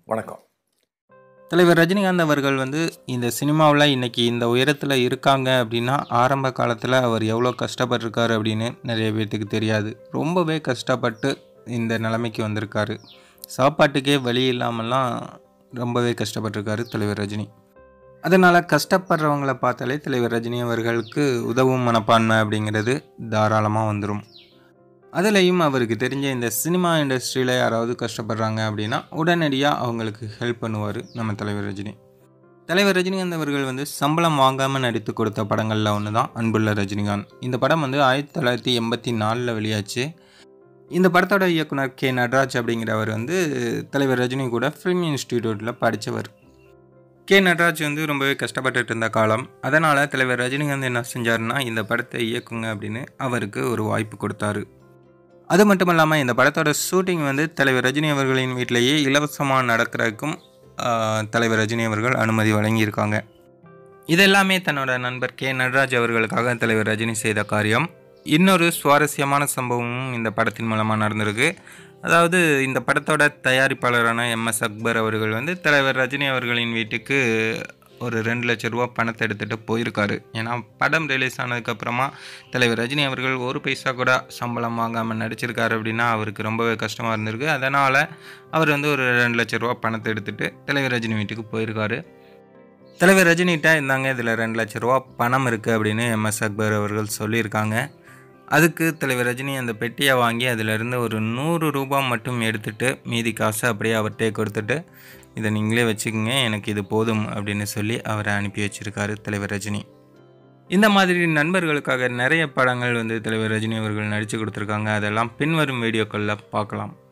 வணக்கம் தலைவர் ரஜினிகாந்த் அவர்கள் வந்து இந்த சினிமாவில் இன்னைக்கு இந்த உயரத்தில் இருக்காங்க அப்படின்னா ஆரம்ப காலத்தில் அவர் எவ்வளோ கஷ்டப்பட்டிருக்காரு அப்படின்னு நிறைய பேர்த்துக்கு தெரியாது ரொம்பவே கஷ்டப்பட்டு இந்த நிலைமைக்கு வந்திருக்காரு சாப்பாட்டுக்கே வழி இல்லாமலாம் ரொம்பவே கஷ்டப்பட்டிருக்காரு தலைவர் ரஜினி அதனால் கஷ்டப்படுறவங்கள பார்த்தாலே தலைவர் ரஜினி அவர்களுக்கு உதவும் மனப்பான்மை அப்படிங்கிறது தாராளமாக வந்துடும் அதுலேயும் அவருக்கு தெரிஞ்ச இந்த சினிமா இண்டஸ்ட்ரியில் யாராவது கஷ்டப்படுறாங்க அப்படின்னா உடனடியாக அவங்களுக்கு ஹெல்ப் பண்ணுவார் நம்ம தலைவர் ரஜினி தலைவர் ரஜினிகாந்த் அவர்கள் வந்து சம்பளம் வாங்காமல் நடித்து கொடுத்த படங்களில் ஒன்று தான் அன்புள்ள ரஜினிகாந்த் இந்த படம் வந்து ஆயிரத்தி தொள்ளாயிரத்தி எண்பத்தி நாலில் வெளியாச்சு இந்த படத்தோட இயக்குனர் கே நடராஜ் அப்படிங்கிறவர் வந்து தலைவர் ரஜினி கூட ஃபிலிம் இன்ஸ்டிடியூட்டில் படித்தவர் கே நடராஜ் வந்து ரொம்பவே கஷ்டப்பட்டுட்டு இருந்த காலம் அதனால் தலைவர் ரஜினிகாந்த் என்ன செஞ்சாருன்னா இந்த படத்தை இயக்குங்க அப்படின்னு அவருக்கு ஒரு வாய்ப்பு கொடுத்தாரு அது மட்டும் இல்லாமல் இந்த படத்தோட ஷூட்டிங் வந்து தலைவர் ரஜினி அவர்களின் வீட்டிலேயே இலவசமாக நடக்கிறதுக்கும் ஆஹ், தலைவர் ரஜினி அவர்கள் அனுமதி வழங்கியிருக்காங்க இதெல்லாமே தன்னோட நண்பர் கே நடராஜ் அவர்களுக்காக தலைவர் ரஜினி செய்த காரியம் இன்னொரு சுவாரஸ்யமான சம்பவமும் இந்த படத்தின் மூலமாக நடந்திருக்கு அதாவது இந்த படத்தோட தயாரிப்பாளரான எம்எஸ் அக்பர் அவர்கள் வந்து தலைவர் ரஜினி அவர்களின் வீட்டுக்கு ஒரு ரெண்டு லட்ச ரூபா பணத்தை எடுத்துகிட்டு போயிருக்காரு ஏன்னா படம் ரிலீஸ் ஆனதுக்கப்புறமா தலைவர் ரஜினி அவர்கள் ஒரு பைசா கூட சம்பளம் வாங்காமல் நடிச்சிருக்காரு அப்படின்னா அவருக்கு ரொம்பவே கஷ்டமாக இருந்திருக்கு அதனால் அவர் வந்து ஒரு ரெண்டு லட்ச ரூபா பணத்தை எடுத்துகிட்டு தலைவர் ரஜினி வீட்டுக்கு போயிருக்காரு தலைவர் ரஜினிகிட்ட இருந்தாங்க இதில் ரெண்டு லட்ச ரூபா பணம் இருக்குது அப்படின்னு எம்எஸ் அக்பர் அவர்கள் சொல்லியிருக்காங்க அதுக்கு தலைவர் ரஜினி அந்த பெட்டியை வாங்கி அதிலிருந்து ஒரு நூறு ரூபாய் மட்டும் எடுத்துட்டு மீதி காசை அப்படியே அவர்கிட்டே கொடுத்துட்டு இதை நீங்களே வச்சுக்கோங்க எனக்கு இது போதும் அப்படின்னு சொல்லி அவரை அனுப்பி வச்சிருக்காரு தலைவர் ரஜினி இந்த மாதிரி நண்பர்களுக்காக நிறைய படங்கள் வந்து தலைவர் ரஜினி அவர்கள் நடித்து கொடுத்துருக்காங்க அதெல்லாம் பின்வரும் வீடியோக்களில் பார்க்கலாம்